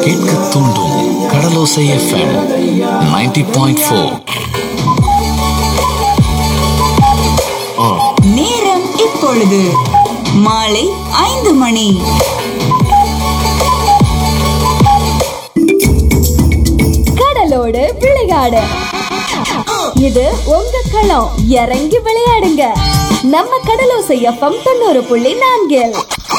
கேட்க தூண்டும் கடலோசை FM 90.4 point four நேரம் இப்பொழுது மாலை ஐந்து மணி கடலோடு விளையாடு இது உங்க களம் இறங்கி விளையாடுங்க நம்ம கடலோசை எஃப்எம் தொண்ணூறு புள்ளி நான்கில்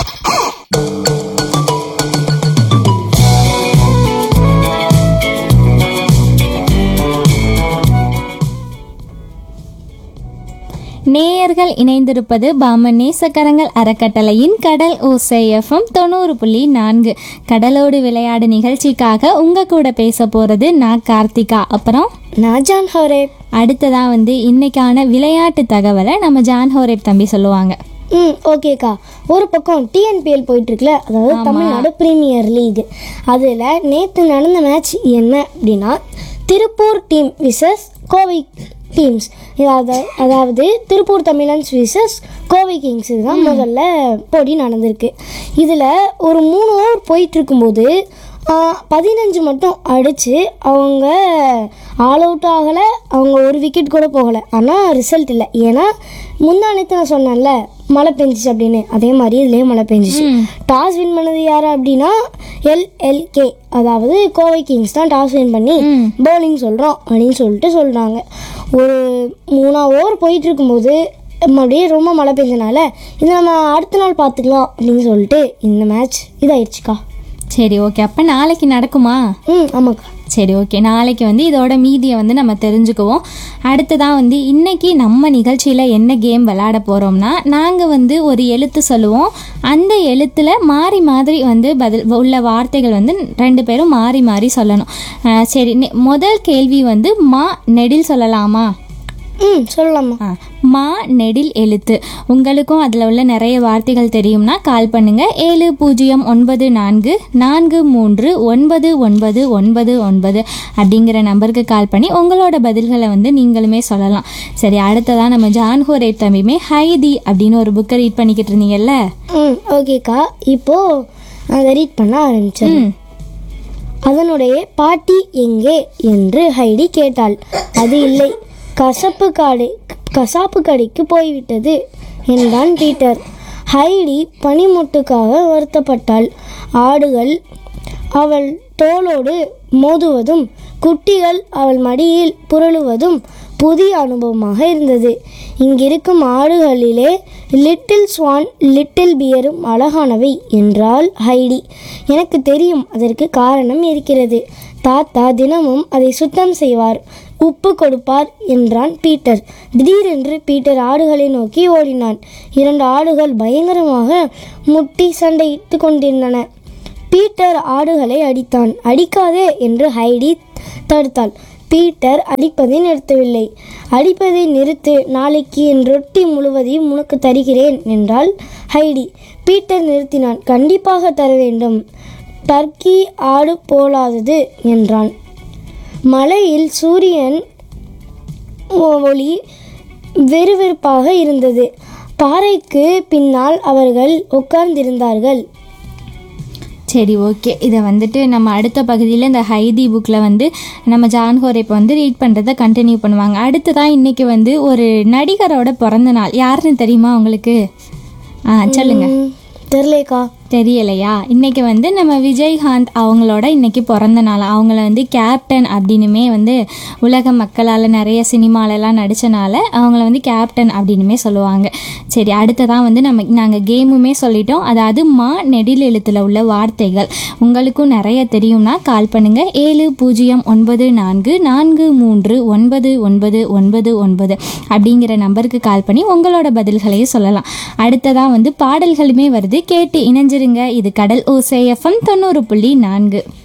நேயர்கள் இணைந்திருப்பது பாமன் நேசக்கரங்கள் அறக்கட்டளையின் கடல் ஓசை எஃப்எம் தொண்ணூறு புள்ளி நான்கு கடலோடு விளையாடு நிகழ்ச்சிக்காக உங்க கூட பேச போறது நான் கார்த்திகா அப்புறம் நான் ஜான் ஹோரேப் அடுத்ததா வந்து இன்னைக்கான விளையாட்டு தகவலை நம்ம ஜான் ஹோரேப் தம்பி சொல்லுவாங்க ம் ஓகேக்கா ஒரு பக்கம் டிஎன்பிஎல் போயிட்டுருக்குல அதாவது தமிழ்நாடு பிரீமியர் லீக் அதில் நேற்று நடந்த மேட்ச் என்ன அப்படின்னா Tiruppur team versus Kovai teams அதாவது அதாவது திருப்பூர் தமிழன்ஸ் விசஸ் கோவை கிங்ஸ் தான் முதல்ல போட்டி நடந்திருக்கு இதில் ஒரு மூணு ஓவர் போயிட்டு இருக்கும்போது பதினஞ்சு மட்டும் அடித்து அவங்க ஆல் அவுட் ஆகலை அவங்க ஒரு விக்கெட் கூட போகலை ஆனால் ரிசல்ட் இல்லை ஏன்னா முந்தானத்து நான் சொன்னேன்ல மழை பெஞ்சிச்சு அப்படின்னு அதே மாதிரி இதுலேயும் மழை பெஞ்சிச்சு டாஸ் வின் பண்ணது யார் அப்படின்னா எல்எல்கே அதாவது கோவை கிங்ஸ் தான் டாஸ் வின் பண்ணி பவுலிங் சொல்கிறோம் அப்படின்னு சொல்லிட்டு சொல்கிறாங்க ஒரு மூணா ஓவர் போயிட்டு இருக்கும்போது அப்படியே ரொம்ப மழை பெஞ்சனால இதை நம்ம அடுத்த நாள் பார்த்துக்கலாம் அப்படின்னு சொல்லிட்டு இந்த மேட்ச் இதாயிடுச்சுக்கா சரி ஓகே அப்ப நாளைக்கு நடக்குமா ம் ஆமாக்கா சரி ஓகே நாளைக்கு வந்து இதோட மீதியை வந்து நம்ம தெரிஞ்சுக்குவோம் அடுத்ததான் வந்து இன்னைக்கு நம்ம நிகழ்ச்சியில் என்ன கேம் விளையாட போகிறோம்னா நாங்கள் வந்து ஒரு எழுத்து சொல்லுவோம் அந்த எழுத்தில் மாறி மாதிரி வந்து பதில் உள்ள வார்த்தைகள் வந்து ரெண்டு பேரும் மாறி மாறி சொல்லணும் அஹ் சரி நெ- முதல் கேள்வி வந்து மா நெடில் சொல்லலாமா ம் சொல்லலாமா ஆ, மா நெடில் எழுத்து உங்களுக்கும் அதில் உள்ள நிறைய வார்த்தைகள் தெரியும்னா கால் பண்ணுங்க ஏழு பூஜ்ஜியம் ஒன்பது நான்கு நான்கு மூன்று ஒன்பது ஒன்பது ஒன்பது ஒன்பது அப்படிங்கிற நம்பருக்கு கால் பண்ணி உங்களோட பதில்களை வந்து நீங்களுமே சொல்லலாம் சரி அடுத்ததான் நம்ம ஜான்ஹோரே தம்பியுமே ஹைதி அப்படின்னு ஒரு புக்கை ரீட் பண்ணிக்கிட்டு இருந்தீங்கல்ல ம் ஓகேக்கா இப்போ அதை ரீட் பண்ண ஆரம்பிச்சிடலாம் அதனுடைய பாட்டி எங்கே என்று ஹைடி கேட்டாள் அது இல்லை கசப்பு காடு கசாப்பு கடைக்கு போய்விட்டது என்றான் பீட்டர் ஹைடி பனிமுட்டுக்காக வருத்தப்பட்டாள் ஆடுகள் அவள் தோளோடு மோதுவதும் குட்டிகள் அவள் மடியில் புரளுவதும் புதிய அனுபவமாக இருந்தது இங்கிருக்கும் ஆடுகளிலே லிட்டில் ஸ்வான் லிட்டில் பியரும் அழகானவை என்றாள் ஹைடி எனக்கு தெரியும் அதற்கு காரணம் இருக்கிறது தாத்தா தினமும் அதை சுத்தம் செய்வார் உப்பு கொடுப்பார் என்றான் பீட்டர் திடீரென்று பீட்டர் ஆடுகளை நோக்கி ஓடினான் இரண்டு ஆடுகள் பயங்கரமாக முட்டி சண்டையிட்டு கொண்டிருந்தன பீட்டர் ஆடுகளை அடித்தான் அடிக்காதே என்று ஹைடி தடுத்தாள் பீட்டர் அடிப்பதை நிறுத்தவில்லை அடிப்பதை நிறுத்து நாளைக்கு என் ரொட்டி முழுவதையும் உனக்கு தருகிறேன் என்றாள் ஹைடி பீட்டர் நிறுத்தினான் கண்டிப்பாக தர வேண்டும் டர்க்கி ஆடு போலாதது என்றான் மலையில் சூரியன் ஒளி வெறுவெறுப்பாக இருந்தது பாறைக்கு பின்னால் அவர்கள் உட்கார்ந்திருந்தார்கள் சரி ஓகே இதை வந்துட்டு நம்ம அடுத்த பகுதியில் இந்த ஹைதி புக்கில் வந்து நம்ம ஜான்ஹோர் இப்போ வந்து ரீட் பண்ணுறதை கண்டினியூ பண்ணுவாங்க அடுத்ததான் இன்னைக்கு வந்து ஒரு நடிகரோட பிறந்த நாள் யாருன்னு தெரியுமா உங்களுக்கு ஆ சொல்லுங்க தெரிலேக்கா தெரியலையா இன்னைக்கு வந்து நம்ம விஜயகாந்த் அவங்களோட இன்னைக்கு பிறந்த நாள் அவங்கள வந்து கேப்டன் அப்படின்னுமே வந்து உலக மக்களால் நிறைய சினிமாலெல்லாம் நடித்தனால அவங்கள வந்து கேப்டன் அப்படின்னுமே சொல்லுவாங்க சரி அடுத்ததான் வந்து நம்ம நாங்கள் கேமுமே சொல்லிட்டோம் அதாவது மா நெடில் எழுத்தில் உள்ள வார்த்தைகள் உங்களுக்கும் நிறைய தெரியும்னா கால் பண்ணுங்க ஏழு பூஜ்ஜியம் ஒன்பது நான்கு நான்கு மூன்று ஒன்பது ஒன்பது ஒன்பது ஒன்பது அப்படிங்கிற நம்பருக்கு கால் பண்ணி உங்களோட பதில்களையும் சொல்லலாம் அடுத்ததான் வந்து பாடல்களுமே வருது கேட்டு இணைஞ்சிருங்க இது கடல் ஓசை எஃப்எம் தொண்ணூறு புள்ளி நான்கு